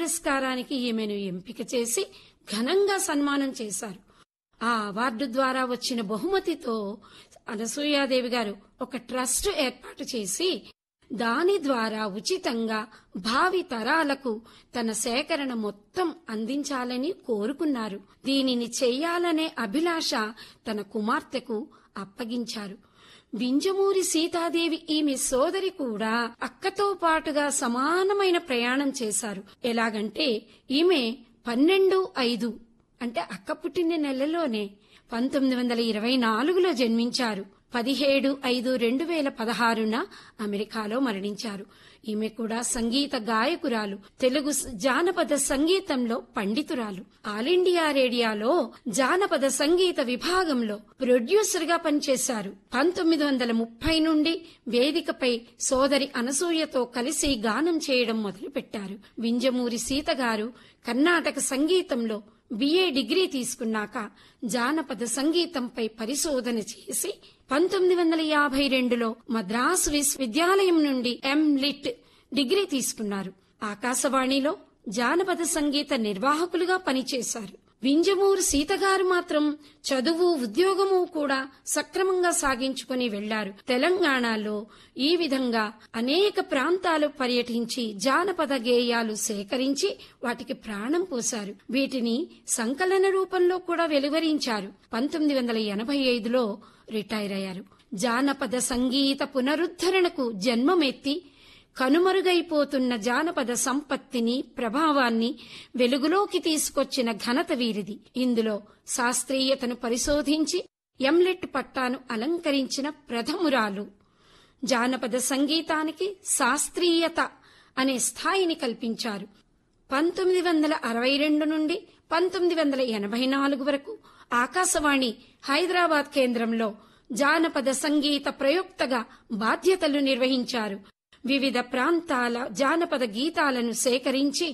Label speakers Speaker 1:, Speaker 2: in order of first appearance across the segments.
Speaker 1: పురస్కారానికి ఈమెను ఎంపిక చేసి ఘనంగా సన్మానం చేశారు ఆ అవార్డు ద్వారా వచ్చిన బహుమతితో అనసూయాదేవి గారు ఒక ట్రస్ట్ ఏర్పాటు చేసి దాని ద్వారా ఉచితంగా భావి తరాలకు తన సేకరణ మొత్తం అందించాలని కోరుకున్నారు దీనిని చెయ్యాలనే అభిలాష తన కుమార్తెకు అప్పగించారు వింజమూరి సీతాదేవి ఈమె సోదరి కూడా అక్కతో పాటుగా సమానమైన ప్రయాణం చేశారు ఎలాగంటే ఈమె పన్నెండు ఐదు అంటే అక్క పుట్టిన నెలలోనే పంతొమ్మిది వందల ఇరవై నాలుగులో జన్మించారు పదిహేడు ఐదు రెండు వేల పదహారున అమెరికాలో మరణించారు ఈమె కూడా సంగీత గాయకురాలు తెలుగు స- జానపద సంగీతంలో పండితురాలు ఆల్ ఇండియా రేడియోలో జానపద సంగీత విభాగంలో ప్రొడ్యూసర్ గా పనిచేశారు పంతొమ్మిది వందల ముప్పై నుండి వేదికపై సోదరి అనసూయతో కలిసి గానం చేయడం మొదలుపెట్టారు వింజమూరి సీత గారు కర్ణాటక సంగీతంలో బిఏ డిగ్రీ తీసుకున్నాక జానపద సంగీతంపై పరిశోధన చేసి పంతొమ్మిది వందల యాభై రెండులో మద్రాసు విశ్వవిద్యాలయం నుండి ఎం లిట్ డిగ్రీ తీసుకున్నారు ఆకాశవాణిలో జానపద సంగీత నిర్వాహకులుగా పనిచేశారు వింజమూరు సీతగారు మాత్రం చదువు ఉద్యోగము కూడా సక్రమంగా సాగించుకుని వెళ్లారు తెలంగాణలో ఈ విధంగా అనేక ప్రాంతాలు పర్యటించి జానపద గేయాలు సేకరించి వాటికి ప్రాణం పోశారు వీటిని సంకలన రూపంలో కూడా వెలువరించారు పంతొమ్మిది వందల ఎనభై ఐదులో రిటైర్ అయ్యారు జానపద సంగీత పునరుద్ధరణకు జన్మమెత్తి కనుమరుగైపోతున్న జానపద సంపత్తిని ప్రభావాన్ని వెలుగులోకి తీసుకొచ్చిన ఘనత వీరిది ఇందులో శాస్త్రీయతను పరిశోధించి ఎంలెట్ పట్టాను అలంకరించిన ప్రథమురాలు జానపద సంగీతానికి శాస్త్రీయత అనే స్థాయిని కల్పించారు పంతొమ్మిది వందల అరవై రెండు నుండి పంతొమ్మిది వందల ఎనభై నాలుగు వరకు ఆకాశవాణి హైదరాబాద్ కేంద్రంలో జానపద సంగీత ప్రయోక్తగా బాధ్యతలు నిర్వహించారు వివిధ ప్రాంతాల జానపద గీతాలను సేకరించి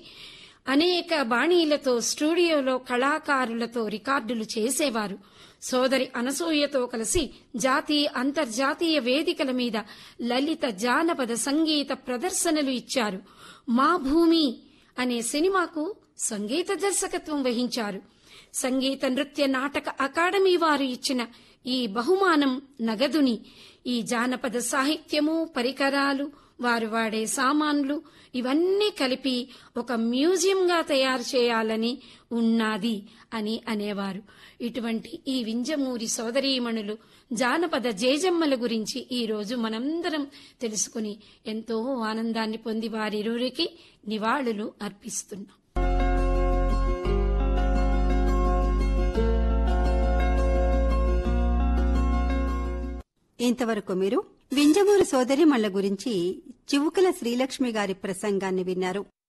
Speaker 1: అనేక బాణీలతో స్టూడియోలో కళాకారులతో రికార్డులు చేసేవారు సోదరి అనసూయతో కలిసి జాతీయ అంతర్జాతీయ వేదికల మీద లలిత జానపద సంగీత ప్రదర్శనలు ఇచ్చారు మా భూమి అనే సినిమాకు సంగీత దర్శకత్వం వహించారు సంగీత నృత్య నాటక అకాడమీ వారు ఇచ్చిన ఈ బహుమానం నగదుని ఈ జానపద సాహిత్యము పరికరాలు వారు వాడే సామాన్లు ఇవన్నీ కలిపి ఒక మ్యూజియంగా తయారు చేయాలని ఉన్నది అని అనేవారు ఇటువంటి ఈ వింజమూరి సోదరీమణులు జానపద జేజమ్మల గురించి ఈ రోజు మనందరం తెలుసుకుని ఎంతో ఆనందాన్ని పొంది వారిరువురికి నివాళులు అర్పిస్తున్నాం
Speaker 2: ఇంతవరకు మీరు వింజమూరు సోదరిమళ్ల గురించి చివుకల శ్రీలక్ష్మి గారి ప్రసంగాన్ని విన్నారు